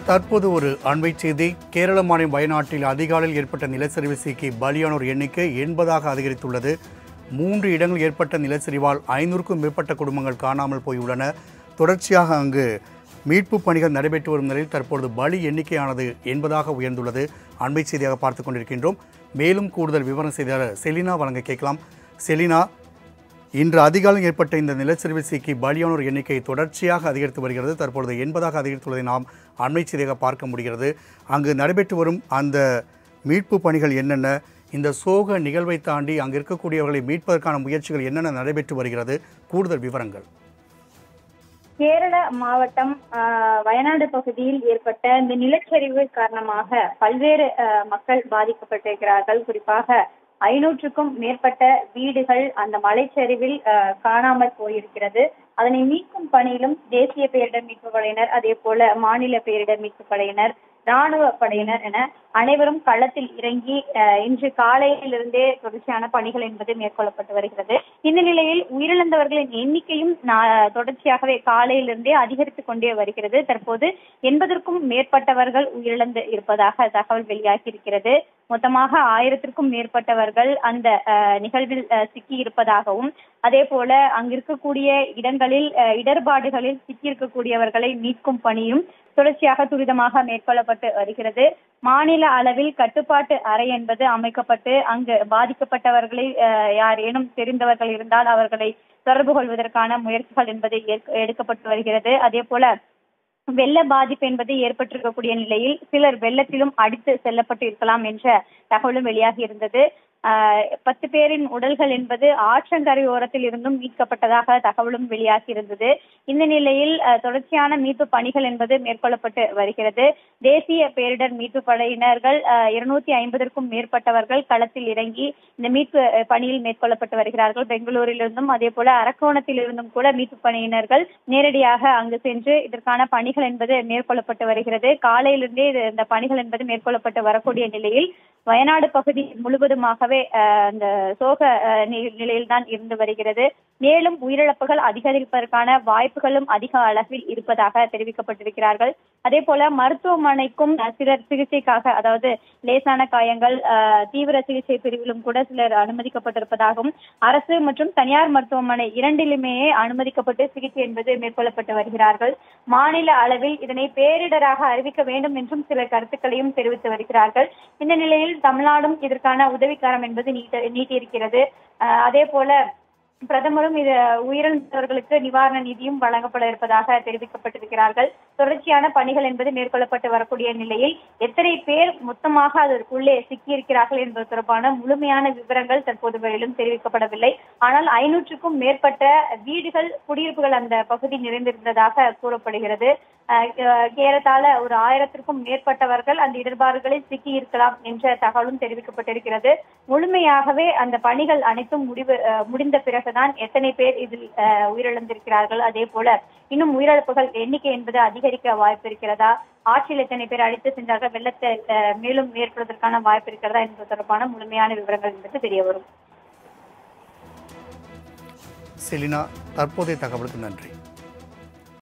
தற்போது ஒரு அண்மை செய்தி கேரள மாநிலம் வயநாட்டில் அதிகாலையில் ஏற்பட்ட நிலச்சரிவு சிக்கி பலியானோர் எண்ணிக்கை எண்பதாக அதிகரித்துள்ளது மூன்று இடங்கள் ஏற்பட்ட நிலச்சரிவால் ஐநூறுக்கும் மேற்பட்ட குடும்பங்கள் காணாமல் போயுள்ளன தொடர்ச்சியாக அங்கு மீட்பு பணிகள் நடைபெற்று வரும் நிலையில் தற்பொழுது பலி எண்ணிக்கையானது எண்பதாக உயர்ந்துள்ளது அண்மை செய்தியாக பார்த்து கொண்டிருக்கின்றோம் மேலும் கூடுதல் விவரம் செய்தியாளர் செலினா வழங்க கேட்கலாம் செலினா இன்று அதிகாலம் ஏற்பட்ட இந்த நிலச்சரிவில் சிக்கி பலியானோர் எண்ணிக்கை தொடர்ச்சியாக அதிகரித்து வருகிறது தற்பொழுது எண்பதாக அதிகரித்துள்ளதை நாம் அண்மை செய்தியாக பார்க்க முடிகிறது அங்கு நடைபெற்று வரும் அந்த மீட்பு பணிகள் என்னென்ன இந்த சோக நிகழ்வை தாண்டி அங்கு இருக்கக்கூடியவர்களை மீட்பதற்கான முயற்சிகள் என்னென்ன நடைபெற்று வருகிறது கூடுதல் விவரங்கள் கேரள மாவட்டம் ஆஹ், வயநாடு பகுதியில் ஏற்பட்ட இந்த நிலச்சரிவு காரணமாக பல்வேறு ஆஹ், மக்கள் பாதிக்கப்பட்டிருக்கிறார்கள் குறிப்பாக ஐநூற்றுக்கும் மேற்பட்ட வீடுகள் அந்த மலைச்சரிவில் ஆஹ், காணாமல் போயிருக்கிறது அதனை மீட்கும் பணியிலும் தேசிய பேரிடர் மீட்பு படையினர் அதே போல மாநில பேரிடர் மீட்பு படையினர் ராணுவ படையினர் என அனைவரும் களத்தில் இறங்கி ஆஹ், இன்று காலையிலிருந்தே தொடர்ச்சியான பணிகள் என்பது மேற்கொள்ளப்பட்டு வருகிறது இந்த நிலையில் உயிரிழந்தவர்களின் எண்ணிக்கையும் நா- தொடர்ச்சியாகவே காலையிலிருந்தே அதிகரித்துக் கொண்டே வருகிறது தற்போது எண்பதற்கும் மேற்பட்டவர்கள் உயிரிழந்து இருப்பதாக தகவல் வெளியாகி இருக்கிறது மொத்தமாக ஆயிரத்திற்கும் மேற்பட்டவர்கள் அந்த ஆஹ், நிகழ்வில் ஆஹ், சிக்கி இருப்பதாகவும் அதே போல அங்கு இருக்கக்கூடிய இடங்களில் ஆஹ், இடர்பாடுகளில் சிக்கி இருக்கக்கூடியவர்களை மீட்கும் பணியும் தொடர்ச்சியாக துரிதமாக மேற்கொள்ளப்பட்டு வருகிறது மாநில அளவில் கட்டுப்பாட்டு அறை என்பது அமைக்கப்பட்டு அங்கு பாதிக்கப்பட்டவர்களை அஹ், யாரேனும் தெரிந்தவர்கள் இருந்தால் அவர்களை தொடர்பு கொள்வதற்கான முயற்சிகள் என்பது ஏற்க- எடுக்கப்பட்டு வருகிறது அதே போல வெள்ள பாதிப்பு என்பது ஏற்பட்டிருக்கக்கூடிய நிலையில் சிலர் வெள்ளத்திலும் அடித்து செல்லப்பட்டு இருக்கலாம் என்ற தகவலும் வெளியாகி இருந்தது ஆஹ் பத்து பேரின் உடல்கள் என்பது ஆற்றங்கரை ஓரத்தில் இருந்தும் மீட்கப்பட்டதாக தகவலும் வெளியாகி இருந்தது இந்த நிலையில் ஆஹ் தொடர்ச்சியான மீட்பு பணிகள் என்பது மேற்கொள்ளப்பட்டு வருகிறது தேசிய பேரிடர் மீட்பு படையினர்கள் இருநூத்தி ஐம்பதற்கும் மேற்பட்டவர்கள் களத்தில் இறங்கி இந்த மீட்பு அஹ், பணியில் மேற்கொள்ளப்பட்டு வருகிறார்கள் பெங்களூரிலிருந்தும் அதே போல அரக்கோணத்தில் இருந்தும் கூட மீட்பு பணியினர்கள் நேரடியாக அங்கு சென்று இதற்கான பணிகள் என்பது மேற்கொள்ளப்பட்டு வருகிறது காலையிலிருந்தே இது- இந்த பணிகள் என்பது மேற்கொள்ளப்பட்டு வரக்கூடிய நிலையில் வயநாடு பகுதி முழுவதுமாகவே அஹ், அந்த சோக அஹ், நி- நிலையில்தான் இருந்து வருகிறது மேலும் உயிரிழப்புகள் அதிகரிப்பதற்கான வாய்ப்புகளும் அதிக அளவில் இருப்பதாக தெரிவிக்கப்பட்டிருக்கிறார்கள் அதே போல மருத்துவமனைக்கும் அஹ், சிலர் சிகிச்சைக்காக அதாவது லேசான காயங்கள் அஹ், தீவிர சிகிச்சை பிரிவிலும் கூட சிலர் அனுமதிக்கப்பட்டிருப்பதாகவும் அரசு மற்றும் தனியார் மருத்துவமனை இரண்டிலுமே அனுமதிக்கப்பட்டு சிகிச்சை என்பது மேற்கொள்ளப்பட்டு வருகிறார்கள் மாநில அளவில் இதனை பேரிடராக அறிவிக்க வேண்டும் என்றும் சில கருத்துக்களையும் தெரிவித்து வருகிறார்கள் இந்த நிலையில் தமிழ்நாடும் இதற்கான உதவிக்காரம் என்பது நீட்ட நீட்டியிருக்கிறது அஹ், அதே போல பிரதமரும் இது உயிரிழந்தவர்களுக்கு நிவாரண நிதியும் வழங்கப்பட இருப்பதாக தெரிவிக்கப்பட்டிருக்கிறார்கள் தொடர்ச்சியான பணிகள் என்பது மேற்கொள்ளப்பட்டு வரக்கூடிய நிலையில் எத்தனை பேர் மொத்தமாக அதற்குள்ளே சிக்கியிருக்கிறார்கள் என்பது தொடர்பான முழுமையான விவரங்கள் தற்போது வரையிலும் தெரிவிக்கப்படவில்லை ஆனால் ஐநூற்றுக்கும் மேற்பட்ட வீடுகள் குடியிருப்புகள் அந்த பகுதி நிறைந்திருந்ததாக கூறப்படுகிறது அஹ் அஹ் ஏறத்தாழ ஒரு ஆயிரத்திற்கும் மேற்பட்டவர்கள் அந்த இடர்பாடுகளில் சிக்கி இருக்கலாம் என்ற தகவலும் தெரிவிக்கப்பட்டிருக்கிறது முழுமையாகவே அந்த பணிகள் அனைத்தும் முடிவு அஹ் முடிந்த பிறகுதான் எத்தனை பேர் இதில் அஹ் உயிரிழந்திருக்கிறார்கள் அதே போல இன்னும் உயிரிழப்புகள் எண்ணிக்கை என்பது அதிகரிக்க வாய்ப்பு இருக்கிறதா ஆற்றில் எத்தனை பேர் அடித்து சென்றார்கள் வெள்ளத்தை அஹ், மேலும் ஏற்படுவதற்கான வாய்ப்பு இருக்கிறதா என்பது தொடர்பான முழுமையான விவரங்கள் என்பது தெரிய வரும் செலினா தற்போதைய தகவலுக்கு நன்றி